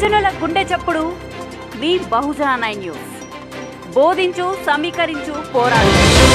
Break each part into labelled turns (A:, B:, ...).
A: బహుజనుల గుండె చప్పుడు మీ బహుజన నైన్ న్యూస్ బోధించు సమీకరించు పోరాడు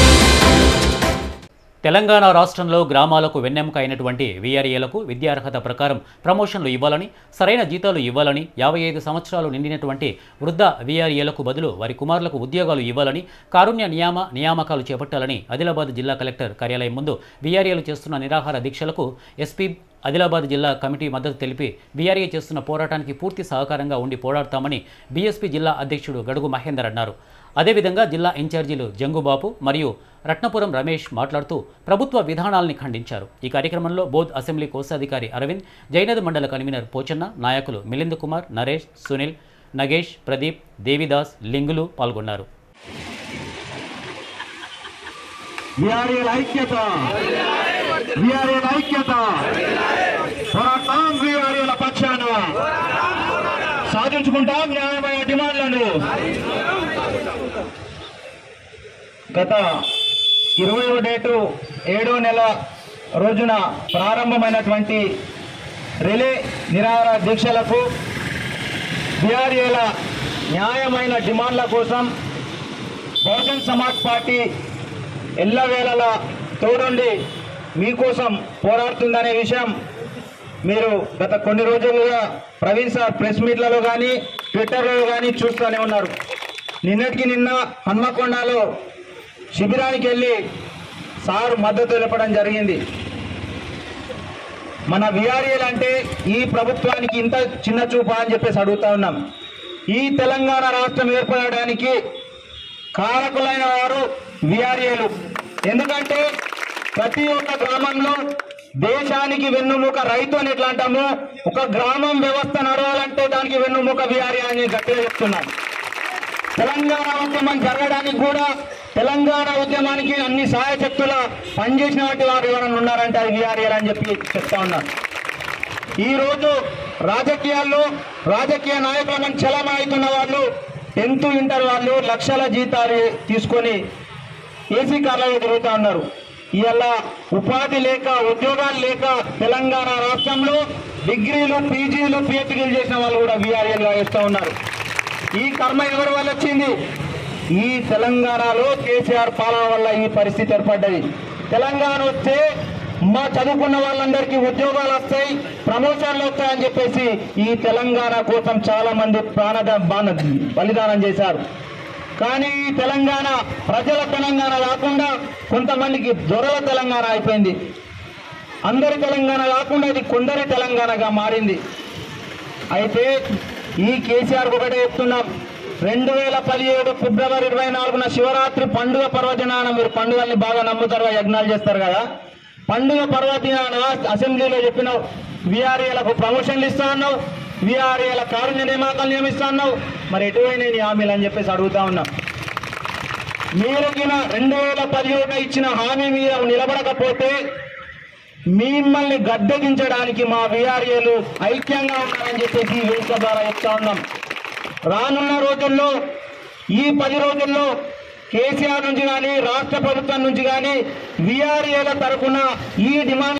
B: తెలంగాణ రాష్ట్రంలో గ్రామాలకు వెన్నెముక అయినటువంటి వీఆర్ఏలకు విద్యార్హత ప్రకారం ప్రమోషన్లు ఇవ్వాలని సరైన జీతాలు ఇవ్వాలని యాభై ఐదు సంవత్సరాలు నిండినటువంటి వృద్ధ వీఆర్ఏలకు బదులు వారి కుమారులకు ఉద్యోగాలు ఇవ్వాలని కారుణ్య నియామ నియామకాలు చేపట్టాలని ఆదిలాబాద్ జిల్లా కలెక్టర్ కార్యాలయం ముందు వీఆర్ఏలు చేస్తున్న నిరాహార దీక్షలకు ఎస్పీ ఆదిలాబాద్ జిల్లా కమిటీ మద్దతు తెలిపి బీఆర్ఏ చేస్తున్న పోరాటానికి పూర్తి సహకారంగా ఉండి పోరాడతామని బీఎస్పీ జిల్లా అధ్యక్షుడు గడుగు మహేందర్ అన్నారు అదేవిధంగా జిల్లా ఇన్ఛార్జీలు జంగుబాపు మరియు రత్నపురం రమేష్ మాట్లాడుతూ ప్రభుత్వ విధానాల్ని ఖండించారు ఈ కార్యక్రమంలో బోధ్ అసెంబ్లీ కోశాధికారి అరవింద్ జైనద్ మండల కన్వీనర్ పోచన్న నాయకులు మిలింద్ కుమార్ నరేష్ సునీల్ నగేష్ ప్రదీప్ దేవిదాస్ లింగులు పాల్గొన్నారు
C: విఆర్ఏల ఐక్యత విఆర్ఏల ఐక్యత పోరాటం విఆర్ఏల పక్షాన సాధించుకుంటాం న్యాయమైన డిమాండ్లను గత ఇరవై డేటు ఏడో నెల రోజున ప్రారంభమైనటువంటి రిలే నిరాహార దీక్షలకు బీఆర్ఏల న్యాయమైన డిమాండ్ల కోసం బహుజన్ సమాజ్ పార్టీ ఎల్లవేళలా తోడుండి మీకోసం పోరాడుతుందనే విషయం మీరు గత కొన్ని రోజులుగా ప్రవీణ్ సార్ ప్రెస్ మీట్లలో కానీ ట్విట్టర్లో కానీ చూస్తూనే ఉన్నారు నిన్నటికి నిన్న హన్మకొండలో శిబిరానికి వెళ్ళి సార్ మద్దతు తెలపడం జరిగింది మన విఆర్ఏలు అంటే ఈ ప్రభుత్వానికి ఇంత చిన్న చూపా అని చెప్పేసి అడుగుతా ఉన్నాం ఈ తెలంగాణ రాష్ట్రం ఏర్పడడానికి కారకులైన వారు విఆర్ఏలు ఎందుకంటే ప్రతి ఒక్క గ్రామంలో దేశానికి వెన్నుముక రైతు అని ఎట్లా అంటామో ఒక గ్రామం వ్యవస్థ నడవాలంటే దానికి వెన్నుముక విఆర్ఏ అని గట్టిగా చెప్తున్నాం తెలంగాణ ఉద్యమం జరగడానికి కూడా తెలంగాణ ఉద్యమానికి అన్ని సహాయ శక్తుల పనిచేసినటువంటి వారు ఎవరైనా ఉన్నారంటే అది విఆర్ఏలు అని చెప్పి చెప్తా ఉన్నారు ఈ రోజు రాజకీయాల్లో రాజకీయ నాయకులను చలమా అవుతున్న వాళ్ళు టెన్త్ ఇంటర్ వాళ్ళు లక్షల జీతాలు తీసుకొని ఏసీ కార్లలో తిరుగుతూ ఉన్నారు ఇవాళ ఉపాధి లేక ఉద్యోగాలు లేక తెలంగాణ రాష్ట్రంలో డిగ్రీలు పీజీలు పిహెచ్డీలు చేసిన వాళ్ళు కూడా వీఆర్ఏలుగా వేస్తూ ఉన్నారు ఈ కర్మ ఎవరి వల్ల వచ్చింది ఈ తెలంగాణలో కేసీఆర్ పాలన వల్ల ఈ పరిస్థితి ఏర్పడ్డది తెలంగాణ వస్తే మా చదువుకున్న వాళ్ళందరికీ ఉద్యోగాలు వస్తాయి ప్రమోషన్లు వస్తాయని చెప్పేసి ఈ తెలంగాణ కోసం చాలా మంది ప్రాణద బాణ బలిదానం చేశారు కానీ ఈ తెలంగాణ ప్రజల తెలంగాణ కాకుండా కొంతమందికి దొరల తెలంగాణ అయిపోయింది అందరి తెలంగాణ కాకుండా ఇది కొందరి తెలంగాణగా మారింది అయితే ఈ కేసీఆర్ ఒకటే చెప్తున్నాం రెండు వేల పదిహేడు ఫిబ్రవరి ఇరవై నాలుగున శివరాత్రి పండుగ పర్వదినాన మీరు పండుగల్ని బాగా నమ్ముతారు కదా, యజ్ఞాలు చేస్తారు కదా పండుగ పర్వదినాన అసెంబ్లీలో చెప్పినావు విఆర్ఏలకు ప్రమోషన్లు ఇస్తా అన్నావు విఆర్ఏల కారుణ్య నియామకాలు నియమిస్తా అన్నావు మరి ఎటువైనా నీ హామీలు అని చెప్పేసి అడుగుతా ఉన్నాం మీరు గిన రెండు వేల పదిహేడున ఇచ్చిన హామీ మీద నిలబడకపోతే మిమ్మల్ని గద్దెదించడానికి మా విఆర్ఏలు ఐక్యంగా ఉన్నారని చెప్పేసి ఈ వేదిక ద్వారా చెప్తా ఉన్నాం రానున్న రోజుల్లో ఈ పది రోజుల్లో కేసీఆర్ నుంచి కానీ రాష్ట్ర ప్రభుత్వం నుంచి కానీ విఆర్ఏల తరఫున ఈ డిమాండ్